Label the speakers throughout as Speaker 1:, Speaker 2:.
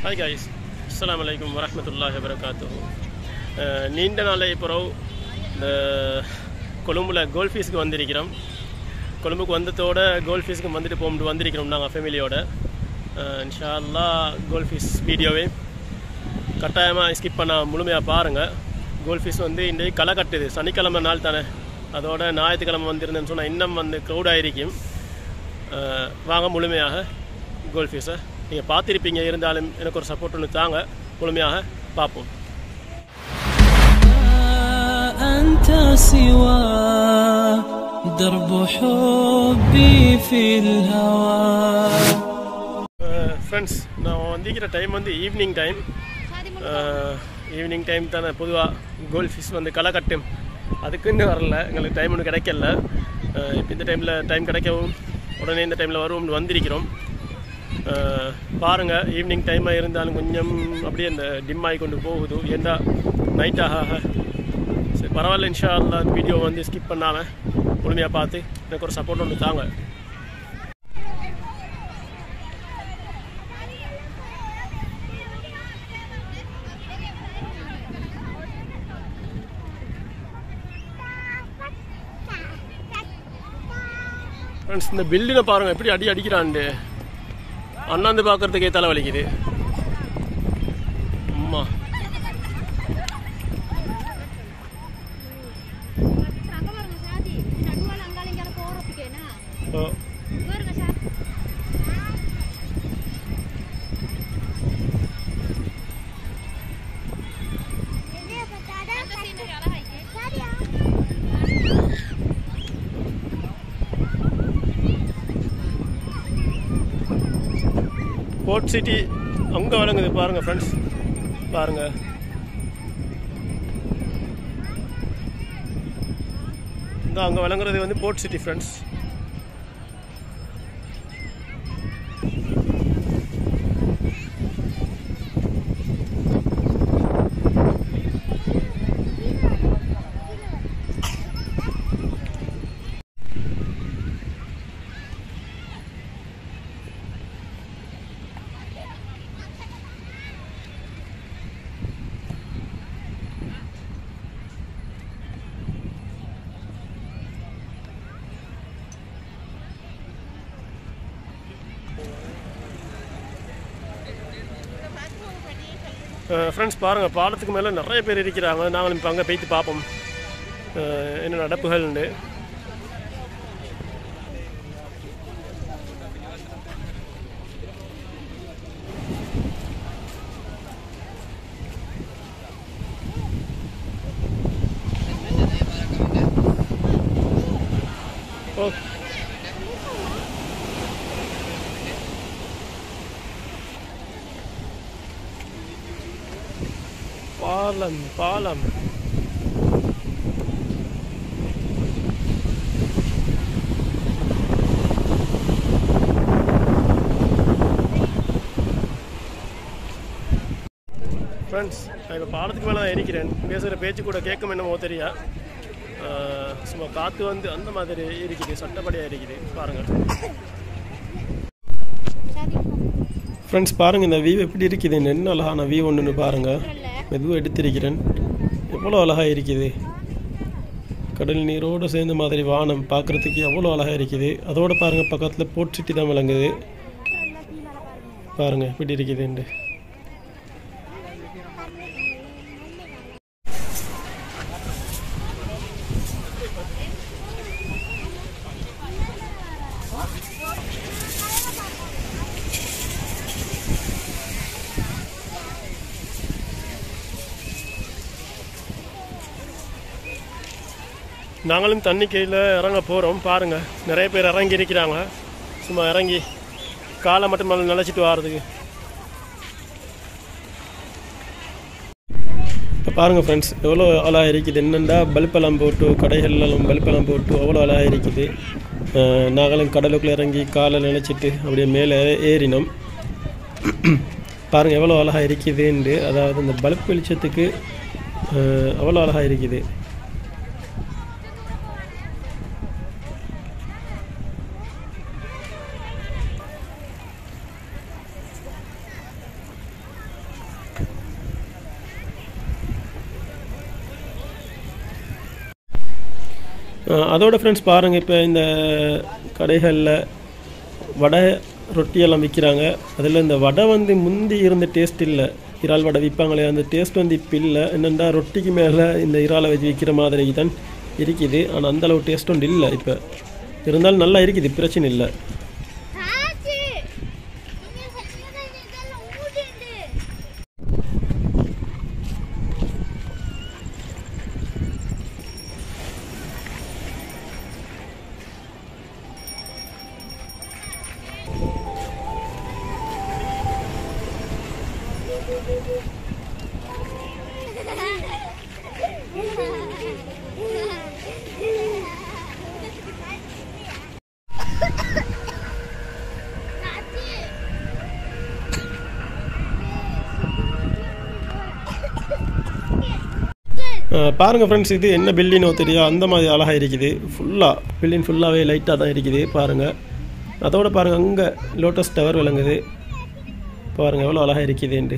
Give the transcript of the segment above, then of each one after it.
Speaker 1: Hi guys அஸ்ஸலாமு அலைக்கும் வரஹ்மத்துல்லாஹி வபரகாத்துஹு அஹ், நீண்ட நாளை பிறகு இந்த கொழும்புல கோல்ஃபீஸுக்கு வந்திருக்கிறோம் கொழும்புக்கு வந்ததோட கோல்ஃபீஸுக்கு வந்துட்டு போகும்போது வந்திருக்கிறோம் நாங்கள் ஃபேமிலியோட இன்ஷா அல்லாஹ் கோல்ஃபீஸ் வீடியோவை கட்டாயமாக ஸ்கிப் பண்ண முழுமையாக பாருங்கள் கோல்ஃபீஸ் வந்து இன்றைக்கு களை கட்டுது சனிக்கிழமை நாள் தானே அதோட ஞாயிற்றுக்கிழமை வந்திருந்தேன்னு சொன்னால் இன்னும் வந்து க்ரௌட் ஆகிருக்கும் அஹ், வாங்க முழுமையாக கோல்ஃபீஸை நீங்கள் பார்த்துருப்பீங்க இருந்தாலும் எனக்கு ஒரு சப்போர்ட் ஒன்று தாங்க முழுமையாக பார்ப்போம்
Speaker 2: أنت سوى درب حبي في الهوى
Speaker 1: ஃப்ரெண்ட்ஸ் நான் வந்திருக்கிற டைம் வந்து ஈவினிங் டைம் ஈவினிங் டைம் தானே பொதுவாக கோல்ட் ஃபிஷ் வந்து களை கட்டும் அதுக்குன்னு வரல எங்களுக்கு டைம் ஒன்றும் கிடைக்கல அஹ், இப்போ இந்த டைமில் டைம் கிடைக்கவும் உடனே இந்த டைமில் வருவோம்னு வந்திருக்கிறோம் அஹ், பாருங்க ஈவினிங் டைமாக இருந்தாலும் கொஞ்சம் அப்படியே இந்த டிம் ஆகி கொண்டு போகுது ஏண்டா நைட் ஆக ஆக சரி பரவாயில்ல இன்ஷா அல்லா இந்த வீடியோ வந்து ஸ்கிப் பண்ணாமல் முழுமையாக பார்த்து எனக்கு ஒரு சப்போர்ட் ஒன்று தாங்க ஃப்ரெண்ட்ஸ் இந்த பில்டிங்கை பாருங்க எப்படி அடி அடிக்கிறான்ட்டு அண்ணாந்து பார்க்கறதுக்கே தலை வலிக்குது அம்மா
Speaker 3: அங்க பாருங்க சாதி நடுவால அங்கால இங்கால போறதுக்கேனா
Speaker 1: ஓ,
Speaker 3: பாருங்க சாதி அந்த சீனரி அழகா இருக்கு
Speaker 1: போர்ட் சிட்டி அங்கே வழங்குது பாருங்க ஃப்ரெண்ட்ஸ் பாருங்க இந்த அங்கே வழங்குறது வந்து போர்ட் சிட்டி ஃப்ரெண்ட்ஸ் ஃப்ரெண்ட்ஸ் பாருங்கள் பாலத்துக்கு மேலே நிறைய பேர் இருக்கிறாங்க நாங்களும் இப்போ அங்கே போய்த்து பார்ப்போம் அஹ், என்ன நடப்புகள்னு ஓ பாலம் பாலம் ஃப்ரெண்ட்ஸ் நான் இப்போ பாலத்துக்கு மேலே தான் இருக்கிறேன் பேசுகிற பேச்சு கூட கேட்கும் என்னமோ தெரியா ஆஹ், சும்மா காற்று வந்து அந்த மாதிரி இருக்குது சட்டப்படியாக இருக்குது பாருங்கள்
Speaker 3: சாதி
Speaker 1: ஃப்ரெண்ட்ஸ் பாருங்கள் இந்த வியூ எப்படி இருக்குது என்ன அழகான வியூ ஒன்றுன்னு பாருங்கள் மெதுவாக எடுத்திருக்கிறேன் எவ்வளோ அழகாக இருக்குது கடல் நீரோடு சேர்ந்த மாதிரி வானம் பார்க்குறதுக்கு எவ்வளோ அழகாக இருக்குது அதோட பாருங்கள் பக்கத்தில் போட் சிட்டி தான் விளங்குது பாருங்கள் எப்படி இருக்குதுன்ட்டு நாங்களும் தண்ணி கீழே இறங்க போகிறோம் பாருங்கள் நிறைய பேர் இறங்கி இருக்கிறாங்க சும்மா இறங்கி காலை மட்டும் மேலே நிலச்சிட்டு வர்றதுக்கு இப்போ பாருங்கள் ஃப்ரெண்ட்ஸ் எவ்வளோ அழகாக இருக்குது என்னென்னா பல்பெல்லாம் போட்டு கடைகள்லாம் பல்பெல்லாம் போட்டு அவ்வளோ அழகாக இருக்குது அஹ் நாங்களும் கடலுக்குள்ளே இறங்கி காலை நினச்சிட்டு அப்படியே மேலே ஏறினோம் பாருங்கள் எவ்வளோ அழகாக இருக்குதுன்ட்டு அதாவது இந்த பல்ப் வெளிச்சத்துக்கு அஹ் அவ்வளோ அழகாக இருக்குது அஹ் அதோட ஃப்ரெண்ட்ஸ் பாருங்கள் இப்போ இந்த கடைகளில் வடை ரொட்டியெல்லாம் விற்கிறாங்க அதில் இந்த வடை வந்து முந்தி இருந்த டேஸ்ட் இல்லை இறால் வடை விற்பாங்களே அந்த டேஸ்ட் வந்து இப்போ இல்லை என்னென்னா ரொட்டிக்கு மேலே இந்த இறாலை வச்சு விற்கிற மாதிரி தான் இருக்குது ஆனால் அந்தளவு டேஸ்ட் ஒன்று இல்லை இப்போ இருந்தாலும் நல்லா இருக்குது பிரச்சனை இல்லை
Speaker 3: ஆச்சி நீங்க சொன்னதை இதெல்லாம் ஊடிண்டு
Speaker 1: அஹ் பாருங்க ஃப்ரெண்ட்ஸ் இது என்ன பில்டினோ தெரியும் அந்த மாதிரி அழகாக இருக்குது ஃபுல்லாக பில்டிங் ஃபுல்லாகவே லைட்டாக தான் இருக்குது பாருங்கள் அதோட பாருங்கள் அங்கே லோட்டஸ் டவர் விளங்குது பாருங்கள் எவ்வளோ அழகாக இருக்குதுன்ட்டு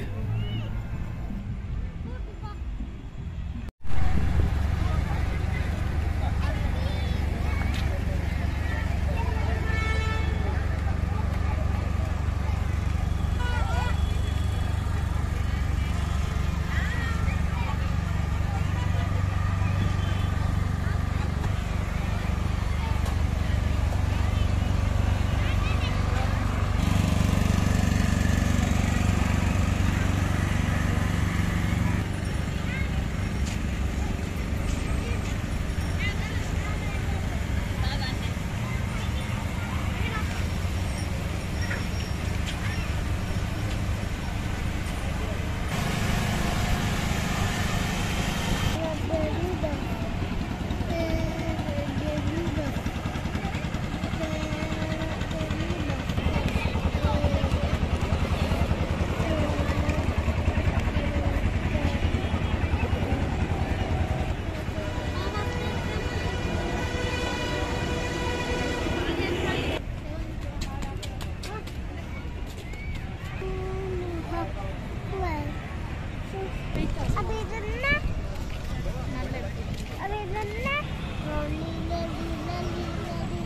Speaker 3: अब इधर ना अब इधर ना रोली लली लली लली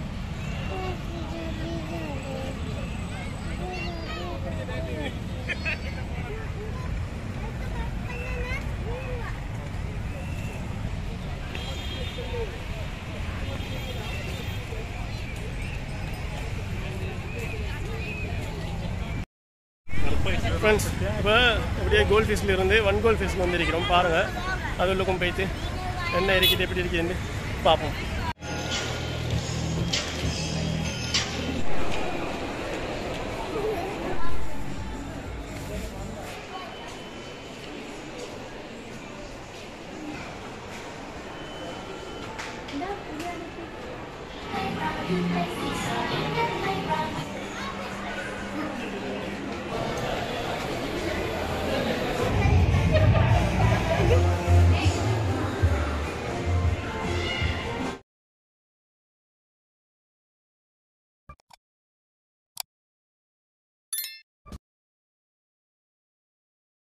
Speaker 1: ஃப்ரெண்ட்ஸ் இப்போ அப்படியே கோல்ட் ஃபீஸ்ல இருந்து ஒன் கோல்ட் ஃபீஸ்க்கு வந்திருக்கிறோம் பாருங்கள் அது உள்ளுக்கும் போயிட்டு என்ன இருக்குது எப்படி இருக்குதுன்னு பார்ப்போம்
Speaker 3: Thank you.